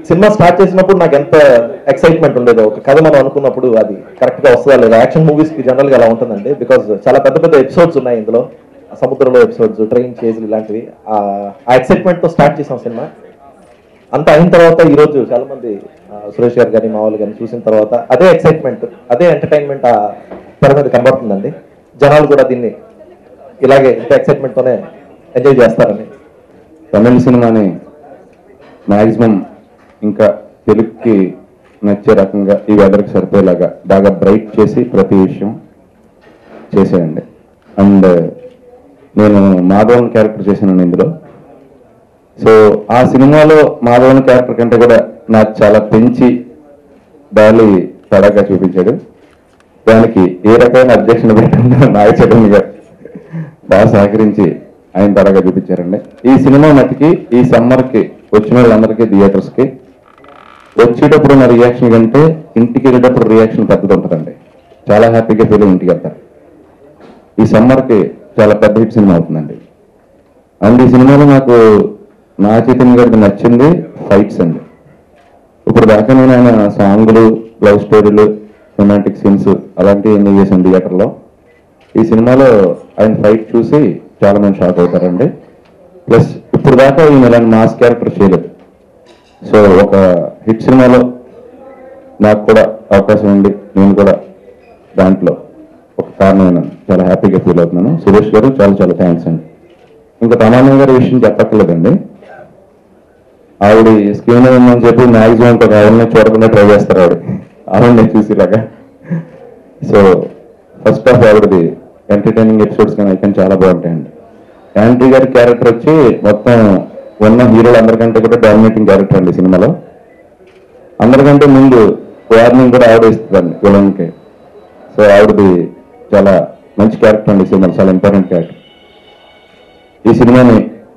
Cinema start చేసినప్పుడు నాకు ఎంత ఎక్సైట్మెంట్ ఉండేదో ఒక కథ మనం అనుకున్నప్పుడు అది కరెక్ట్ గా వస్తుందా లేదా యాక్షన్ మూవీస్ కి జనరల్ గా అలా ఉంటుందండి బికాజ్ చాలా పెద్ద పెద్ద ఎపిసోడ్స్ ఉన్నాయి ఇందులో ఆ సముద్రంలో ఎపిసోడ్స్ ట్రైన్ చేజులు ఇలాంటివి ఆ ఎక్సైట్మెంట్ తో స్టార్ట్ చేసాం సినిమా అంత అయిన తర్వాత ఈ రోజు చాలా మంది ఆ, సురేష్ గారు కానీ మా వాళ్ళు కానీ చూసిన తర్వాత అదే ఎక్సైట్మెంట్ అదే ఎంటర్టైన్మెంట్ ఆ తెర మీద కనబడుతుందండి జనాలు కూడా దీన్ని ఇలాగే ఇంత ఎక్సైట్మెంట్ తోనే ఎంజాయ్ చేస్తారని తమిళ సినిమాని మ్యాక్సిమం ఇంకా తెలుగుకి నచ్చే రకంగా ఈ వెదర్కి సరిపోయేలాగా బాగా బ్రైట్ చేసి ప్రతి విషయం చేసేయండి అండ్ నేను మాధవన్ క్యారెక్టర్ చేశాను ఇందులో సో ఆ సినిమాలో మాధవన్ క్యారెక్టర్ కంటే కూడా నాకు చాలా పెంచి బాలి తడగా చూపించాడు దానికి ఏ రకమైన అబ్జెక్షన్ పెట్టకుండా నాగ చైతన్య గారు బాగా సహకరించి ఆయన తడగా చూపించారండి ఈ సినిమా మటుకి ఈ సమ్మర్కి వచ్చిన వాళ్ళందరికీ థియేటర్స్కి వచ్చేటప్పుడు ఉన్న రియాక్షన్ కంటే ఇంటికి వెళ్ళేటప్పుడు రియాక్షన్ పెద్దది ఉంటుందండి చాలా హ్యాపీగా ఫీల్ అయ్యి ఇంటికి వెళ్తారు ఈ సమ్మర్కి చాలా పెద్ద హిట్ సినిమా అవుతుందండి అండ్ ఈ సినిమాలో నాకు నా చైతన్య గారికి నచ్చింది ఫైట్స్ అండి ఇప్పుడు దాకా నేను ఆయన సాంగ్లు లవ్ స్టోరీలు రొమాంటిక్ సీన్స్ అలాంటివి ఎంజాయ్ చేశాను థియేటర్లో ఈ సినిమాలో ఆయన ఫైట్ చూసి చాలా మంది షాక్ అవుతారండి ప్లస్ ఇప్పుడు దాకా ఈయన ఇలాంటి మాస్ క్యారెక్టర్ చేయలేదు సో ఒక హిట్ సినిమాలో నాకు కూడా అవకాశం ఉంది నేను కూడా దాంట్లో ఒక కారణమైన చాలా హ్యాపీగా ఫీల్ అవుతున్నాను సురేష్ గారు చాలా చాలా థ్యాంక్స్ అండి ఇంకా తమానం గారి విషయం చెప్పక్కర్లేదండి ఆవిడ స్క్రీన్ మీద ఉందని చెప్పి మ్యాక్సిమం ఒక ఆవిడని చూడకుండా ట్రై చేస్తారు ఆవిడ ఆవిడని చూసేలాగా సో ఫస్ట్ ఆఫ్ ఆవిడది ఎంటర్టైనింగ్ ఎపిసోడ్స్ కానీ ఐకన్ చాలా బాగుంటాయండి యాంటీ గారి క్యారెక్టర్ వచ్చి మొత్తం ఉన్న హీరోలు అందరికంటే కూడా డామినేటింగ్ క్యారెక్టర్ అండి సినిమాలో అందరికంటే ముందు వార్నింగ్ కూడా ఆవిడ ఇస్తుందండి విలన్కి సో ఆవిడది చాలా మంచి క్యారెక్టర్ అండి సినిమా చాలా ఇంపార్టెంట్ క్యారెక్టర్ ఈ సినిమాని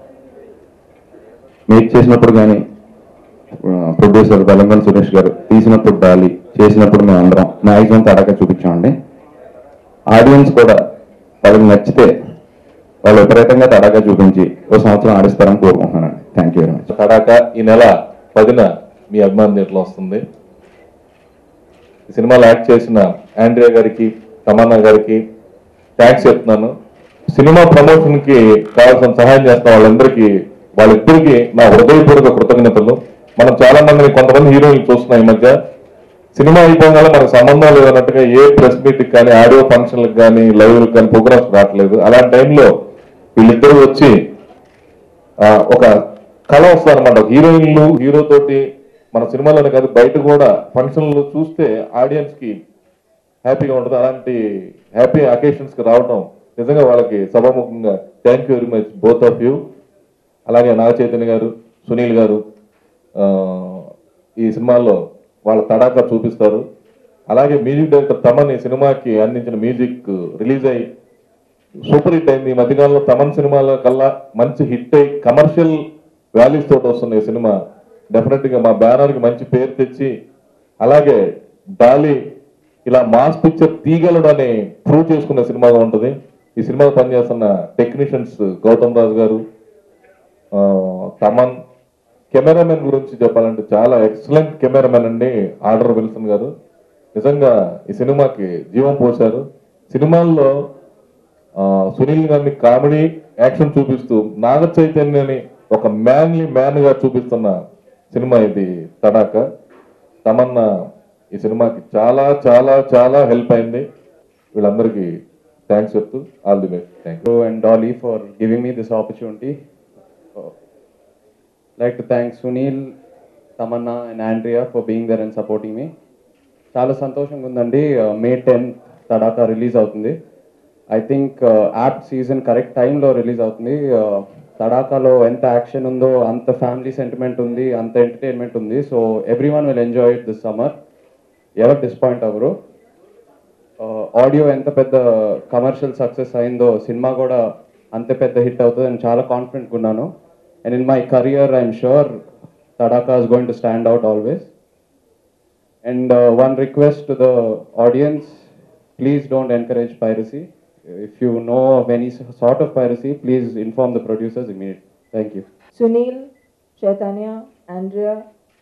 మేక్ చేసినప్పుడు కానీ ప్రొడ్యూసర్ బలంగన్ సురేష్ గారు తీసినప్పుడు డాలి చేసినప్పుడు మేము అందరం మ్యాక్సిమం తడక చూపించామండి ఆడియన్స్ కూడా వాళ్ళకి నచ్చితే వాళ్ళు విపరీతంగా తడాగా చూపించి ఓ సంవత్సరం ఆడిస్తారని కోరుకుంటున్నానండి thank you very much Tadakha ఈ నెల పదిన మీ అభిమాన థియేటర్లో వస్తుంది ఈ సినిమాలో యాక్ట్ చేసిన ఆండ్రియా గారికి తమన్నా గారికి థ్యాంక్స్ చెప్తున్నాను సినిమా ప్రమోషన్ కి కావాల్సిన సహాయం చేస్తున్న వాళ్ళందరికీ వాళ్ళిద్దరికి నా హృదయపూర్వక కృతజ్ఞతలు మనం చాలా మందిని కొంతమంది హీరోయిన్లు చూస్తున్నాం ఈ మధ్య సినిమా అయిపోగానే మనకు సంబంధం లేదన్నట్టుగా ఏ ప్రెస్ మీట్ కానీ ఆడియో ఫంక్షన్లకు కానీ లైవ్ కానీ ప్రోగ్రామ్స్ రావట్లేదు అలాంటి టైంలో వీళ్ళిద్దరూ వచ్చి ఆ, ఒక కళ వస్తుంది అనమాట హీరోయిన్లు హీరో తోటి మన సినిమాలోనే కాదు బయట కూడా ఫంక్షన్లు చూస్తే ఆడియన్స్ కి హ్యాపీగా ఉంటుంది అలాంటి హ్యాపీ అకేషన్స్ కి రావడం నిజంగా వాళ్ళకి సభాముఖంగా thank you very much both of you అలాగే నాగ చైతన్య గారు సునీల్ గారు ఆ, ఈ సినిమాల్లో వాళ్ళ తడాకా చూపిస్తారు అలాగే మ్యూజిక్ డైరెక్టర్ తమన్ ఈ సినిమాకి అందించిన మ్యూజిక్ రిలీజ్ అయ్యి సూపర్ హిట్ అయింది ఈ మధ్యకాలంలో తమన్ సినిమాల కల్లా మంచి హిట్ అయ్యి కమర్షియల్ వాల్యూస్ తోటి వస్తుంది ఈ సినిమా డెఫినెట్ గా మా బ్యానర్ కి మంచి పేరు తెచ్చి అలాగే డాలి ఇలా మాస్ పిక్చర్ తీగలడు అని ప్రూవ్ చేసుకున్న సినిమాగా ఉంటుంది ఈ సినిమాలో పనిచేస్తున్న టెక్నీషియన్స్ గౌతమ్ రాజు గారు ఆ, తమన్ కెమెరామెన్ గురించి చెప్పాలంటే చాలా ఎక్సలెంట్ కెమెరామెన్ అండి ఆర్డర్ విల్సన్ గారు నిజంగా ఈ సినిమాకి జీవం పోశారు సినిమాల్లో ఆ, సునీల్ గారిని కామెడీ యాక్షన్ చూపిస్తూ నాగ చైతన్యని ఒక మ్యాన్లీ మ్యాన్ గా చూపిస్తున్న సినిమా ఇది తడాక తమన్నా ఈ సినిమాకి చాలా చాలా చాలా హెల్ప్ అయింది వీళ్ళందరికీ థ్యాంక్స్ చెప్తూ all the best thank you and Dolly for giving me this opportunity. Uh, like to thank Sunil, Tamanna and Andrea for being there and supporting me. చాలా సంతోషంగా ఉందండి మే టెన్త్ తడాకా రిలీజ్ అవుతుంది I think apt season correct టైంలో release అవుతుంది Uh, తడాకాలో ఎంత action ఉందో అంత ఫ్యామిలీ సెంటిమెంట్ ఉంది అంత ఎంటర్టైన్మెంట్ ఉంది so everyone will enjoy it this summer ఎవరు డిసప్పాయింట్ అవ్వరు ఆడియో ఎంత పెద్ద కమర్షియల్ సక్సెస్ అయిందో సినిమా కూడా అంత పెద్ద హిట్ అవుతుంది అని చాలా కాన్ఫిడెంట్గా ఉన్నాను and in my career I'm sure Tadakha is going to stand out always and one request to the audience please don't encourage piracy if you know of any sort of piracy please inform the producers immediate thank you Sunil, Chaitanya, Andrea,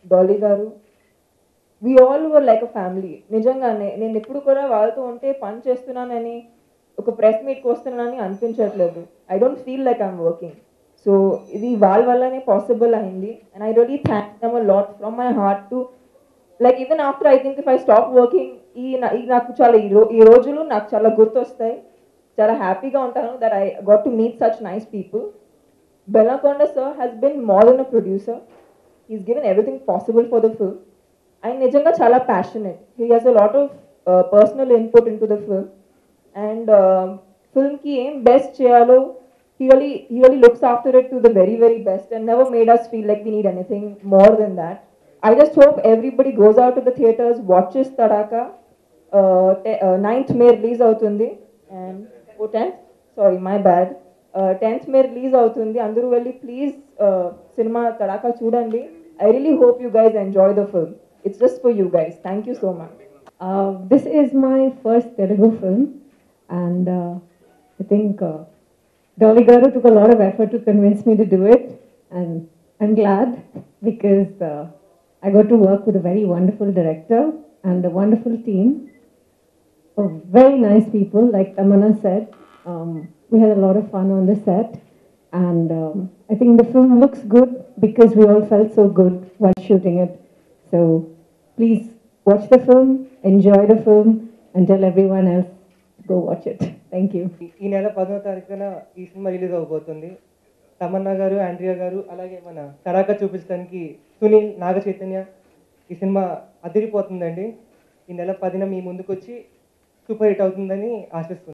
Dolly గారు we all were like a family నిజంగానే నేను ఎప్పుడు కూడా వాళ్ళతో ఉంటే పని చేస్తున్నానని ఒక ప్రెస్ మీట్కి వస్తున్నానని అనిపించట్లేదు I don't feel like I'm working so ఇది వాళ్ళ వల్లనే పాసిబుల్ అయింది and I really thank them a lot from my heart to like even after I think if I stop working ఈ నా- ఈ నాకు చాలా ఈ రో ఈ రోజులు నాకు చాలా గుర్తొస్తాయి చాలా హ్యాపీగా ఉంటాను that I got to meet such nice people Bellaconda sir has been more than a producer. He's given everything possible for the film. And Nijanga Chala passionate. He has a lot of uh, personal input into the film. And um film ki aim best cheyalo. He really, he really looks after it to the very, very best and never made us feel like we need anything more than that. I just hope everybody goes out to the theaters, watches Tadaka. Uh, te- uh, 9th May release అవుతుంది and oh 10th sorry my bad tenth May release అవుతుంది అందరూ వెళ్ళి please సినిమా తడాకా చూడండి I really hope you guys enjoy the film it's just for you guys thank you so much Uh, this is my first Telugu film, and uh, I think uh, Dolly Garu took a lot of effort to convince me to do it, and I'm glad because uh, I got to work with a very wonderful director and a wonderful team of very nice people. Like Tamana said, um, we had a lot of fun on the set, and um, I think the film looks good because we all felt so good while shooting it. So please watch the film, enjoy the film, and tell everyone else to go watch it. Thank you. ఈ నెల పదో తారీఖున ఈ cinema release అవబోతుంది తమన్నా గారు Andrea గారు అలాగే మన తడాకా చూపించడానికి సునీల్ నాగ చైతన్య ఈ సినిమా అదిరిపోతుందండి ఈ నెల పదిన మీ ముందుకు వచ్చి సూపర్ హిట్ అవుతుందని ఆశిస్తున్నాను